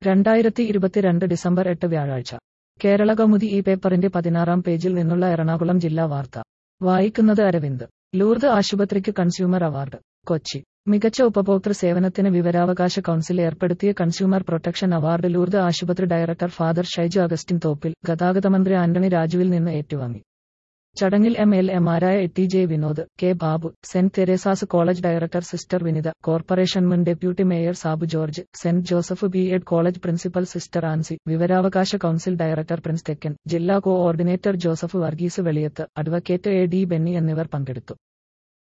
രണ്ടായിരത്തി ഇരുപത്തിരണ്ട് ഡിസംബർ എട്ട് വ്യാഴാഴ്ച കേരള കൗമുദി ഈ പേപ്പറിന്റെ പതിനാറാം പേജിൽ നിന്നുള്ള എറണാകുളം ജില്ലാ വാർത്ത വായിക്കുന്നത് അരവിന്ദ് ലൂർദ് ആശുപത്രിക്ക് കൺസ്യൂമർ അവാർഡ് കൊച്ചി മികച്ച ഉപഭോക്തൃ സേവനത്തിന് വിവരാവകാശ കൗൺസിൽ ഏർപ്പെടുത്തിയ കൺസ്യൂമർ പ്രൊട്ടക്ഷൻ അവാർഡ് ലൂർദ് ആശുപത്രി director father Shaiju Augustine Thoppil ഗതാഗത മന്ത്രി ആന്റണി രാജുവിൽ നിന്ന് ഏറ്റുവാങ്ങി ചടങ്ങിൽ എം എൽ എമാരായ T J Vinod K Babu saint Teresa's college director sister Vinitha corporation മുൻ deputy mayor Sabu George saint Joseph B Ed college principal sister Ancy വിവരാവകാശ കൗൺസിൽ ഡയറക്ടർ പ്രിൻസ് തെക്കൻ ജില്ലാ coordinator Joseph Varghese Veliyath advocate A D Benny എന്നിവർ പങ്കെടുത്തു